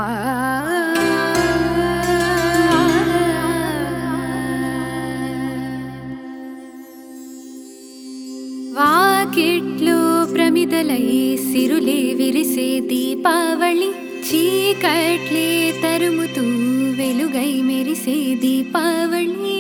వాకిట్లో ప్రమిదలై సిరులే విరిసే దీపావళి చీకట్లే తరుముతూ వెలుగై మెరిసే దీపావళి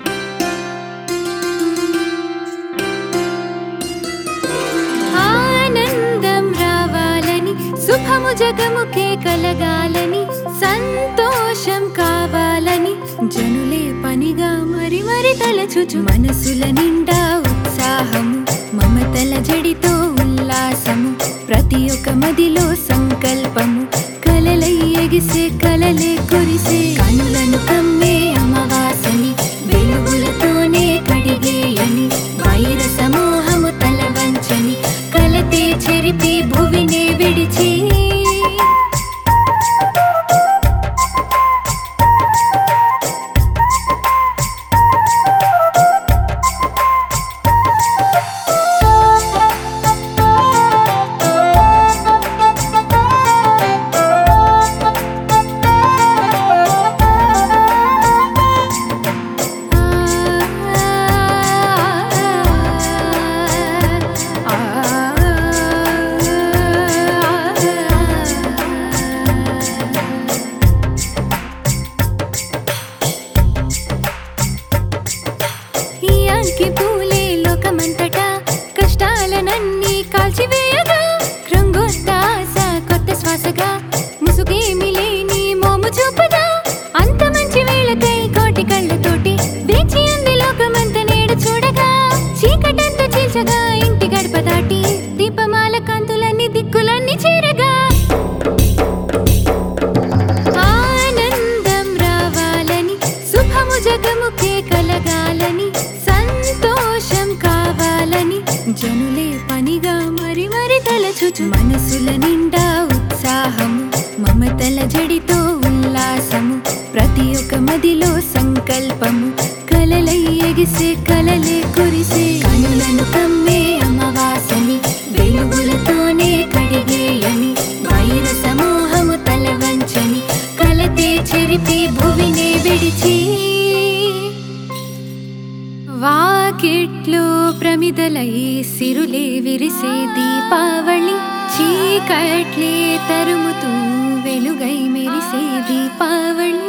ఆనందం రావాలని శుభము జగముకే కలగాలని సంతోషం కావాలని జనులే పనిగా మరి మరి తలచుచు మనసుల నిండా ఉత్సాహము మమతల జడితో ఉల్లాసము ప్రతి ఒక్క మదిలో సంకల్పము కలలై ఎగిసే కలలే కురిసే కనులను కమ్మే అమావాసని వెలుగులతోనే కడిగేయని వైర సమూహము తల వంచని కలతే చెరిపి భువినే విడిచి ఈ అంకి పూలే లోకమంతటా కష్టాలనన్నీ కాల్చివేయగా రంగొత్త ఆశ కొత్త శ్వాసగా ముసుగేమి లేని మోము చూపదా అంత మంచి వేళకై కోటి కళ్ళతోటి వేచి ఉంది లోకమంత నేడు చూడగా చీకటంతా చీల్చగా ఇంటి గడప దాటి దీపమాల కాంతులన్నీ దిక్కులన్నీ చేరగా ఆనందం రావాలని శుభము జగముకే కలగాలని సంతోషం కావాలని జనులే పనిగా మరి మరి తలచుచు మనసుల నిండా ఉత్సాహము మమతల జడితో ఉల్లాసము ప్రతి ఒక్క మదిలో సంకల్పము కలలై ఎగిసే కలలే కురిసే కనులను కమ్మే అమావాసని వెలుగులతోనే కడిగేయని వైర సమూహము తల వంచని కలతే చెరిపి భువినే విడిచి వాకిట్లో ప్రమిదలై సిరులే విరిసే దీపావళి చీకట్లే తరుముతూ వెలుగై మెరిసే దీపావళి